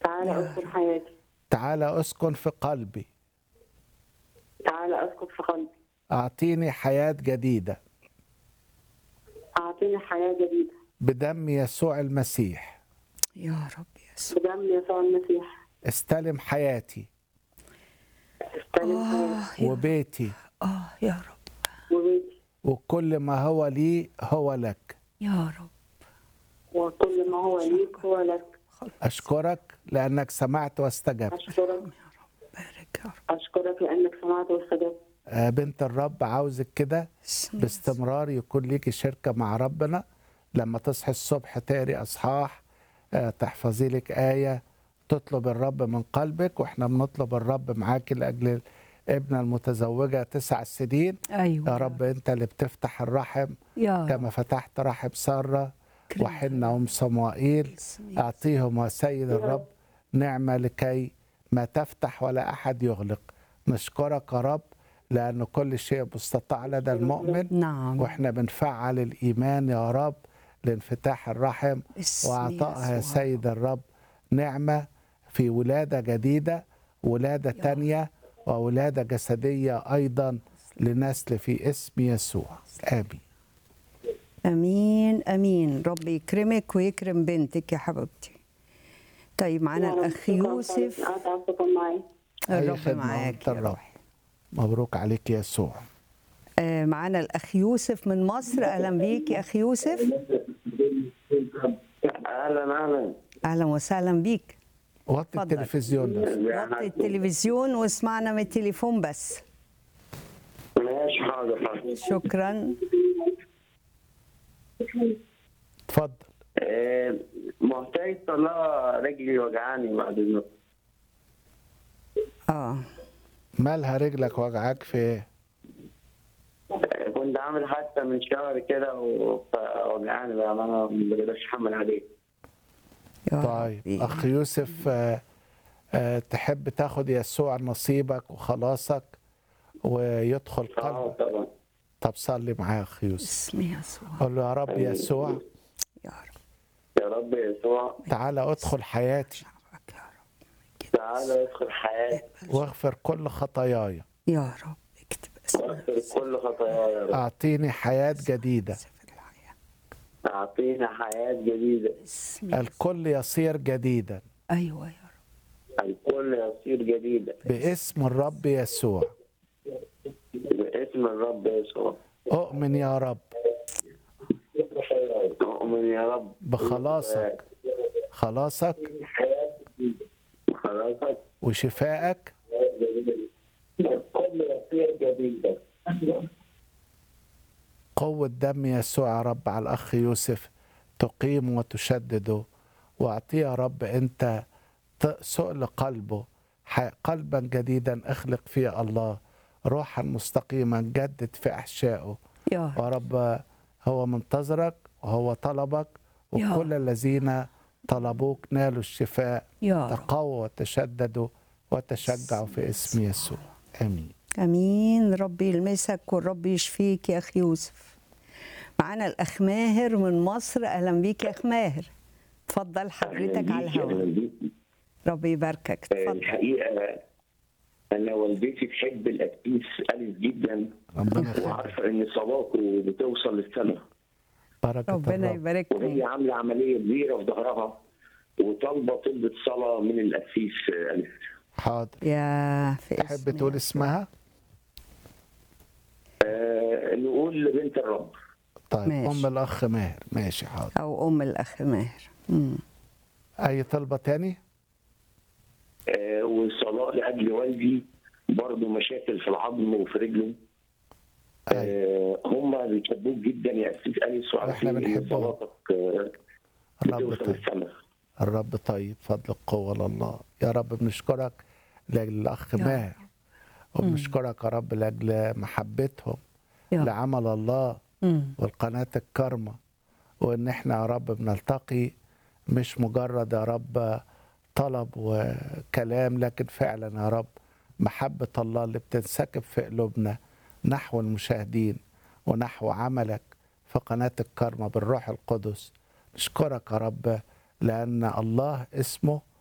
تعالى يا اسكن حياتي تعالى اسكن في قلبي تعالى اسكن في قلبي اعطيني حياه جديده اعطيني حياه جديده بدم يسوع المسيح يا رب يسوع بدم يسوع المسيح استلم حياتي استلم حياتي آه يا, وبيتي آه يا رب وبيتي وكل ما هو لي هو لك يا رب وكل ما هو ليك هو لك اشكرك لانك سمعت واستجبت اشكرك بارك يا رب اشكرك لانك سمعت واستجبت آه، بنت الرب عاوزك كده بسم باستمرار يكون ليكي شركة مع ربنا لما تصحي الصبح تقري أصحاح آه، تحفظي لك آية تطلب الرب من قلبك وإحنا بنطلب الرب معاكي لأجل ابنة المتزوجة تسع سنين ايوه يا رب أنت اللي بتفتح الرحم يا رب كما فتحت رحم سارة كريم. وحنة أم صموئيل باسم يسوع. أعطيهم يا سيد الرب نعمة لكي ما تفتح ولا أحد يغلق نشكرك يا رب لأن كل شيء مستطاع لدى المؤمن نعم واحنا بنفعل الايمان يا رب لانفتاح الرحم باسم واعطائها يا يسوع. سيد الرب نعمه في ولاده جديده ولاده تانيه وولاده جسديه ايضا لنسل في اسم يسوع امين امين امين رب يكرمك ويكرم بنتك يا حبيبتي طيب معانا يا رب، الاخ شكراً يوسف خالص. قاعدة تكون معي أي الرب خدمة معاك وأنت يا الرب. روحي مبروك عليك يسوع آه، معانا الاخ يوسف من مصر اهلا بيك يا اخ يوسف اهلا اهلا اهلا وسهلا بيك وطي اتفضل. التلفزيون بس. وطي التلفزيون واسمعنا من التليفون بس ماشي حاضر حاضر شكرا اتفضل آه، محتاج طلاق رجلي وجعاني بعد النص اه مالها رجلك وجعاك في ايه آه، كنت عامل حادثه من شهر كده ووجعاني بقى ما انا ما بقدرش احمل عليه يا طيب ربي. اخ يوسف آه، آه، تحب تاخد يسوع نصيبك وخلاصك ويدخل اه قلبك طبعا طب صلي معايا يا اخ يوسف باسم يسوع قول له يا رب يسوع يا رب يا رب يسوع تعالى ادخل حياتي شعبك يا رب تعالى ادخل حياتي واغفر كل خطاياي يا رب اكتب اسم واغفر كل خطاياي يا رب اعطيني حياة جديدة سفر الحياة اعطينا حياه جديده باسم يسوع. الكل يصير جديدا ايوه يا رب الكل يصير جديدا باسم الرب يسوع باسم الرب يسوع اؤمن يا رب اؤمن يا رب بخلاصك خلاصك خلاصك وشفائك الكل يصير جديدا قوة دم يسوع يا رب على الأخ يوسف تقيم وتشدده واعطيه يا رب أنت ت- سؤل قلبه ح- قلبا جديدا اخلق فيه الله روحا مستقيما جدد في أحشائه يا رب يا رب هو منتظرك وهو طلبك يا وكل الذين طلبوك نالوا الشفاء يا رب تقووا وتشددوا وتشجعوا في اسم يسوع امين امين رب يلمسك والرب يشفيك يا اخ يوسف معانا الاخ ماهر من مصر اهلا بيك يا اخ ماهر اتفضل حضرتك على الهواء رب يباركك اتفضل الحقيقه انا والدتي تحب القديس الف جدا ربنا يخليك وعارفه ان صلاته بتوصل للسماء بركة ربنا الرب يبارك وهي عامله عمليه كبيره في ظهرها وطالبه طلبه صلاه من القسيس الف حاضر يا في تحب اسم تقول يسوع. اسمها آه نقول لبنت الرب طيب ماشي. ام الاخ ماهر ماشي حاضر او ام الاخ ماهر مم. اي طلبة تاني آه والصلاه لاجل والدي برضه مشاكل في العظم وفي رجله أي. آه هم بيحبوك جدا يا قسيس اليس وعارفين إحنا ان بنحبهم. صلاتك آه الرب بتوصل طيب للسماء الرب طيب فضل القوة لله يا رب بنشكرك لاجل الاخ يا ماهر وبنشكرك يا رب لاجل محبتهم يا رب. لعمل الله مم. والقناة الكرمة وإن إحنا يا رب بنلتقي مش مجرد يا رب طلب وكلام لكن فعلا يا رب محبة الله اللي بتنسكب في قلوبنا نحو المشاهدين ونحو عملك في قناة الكرمة بالروح القدس نشكرك يا رب لأن الله اسمه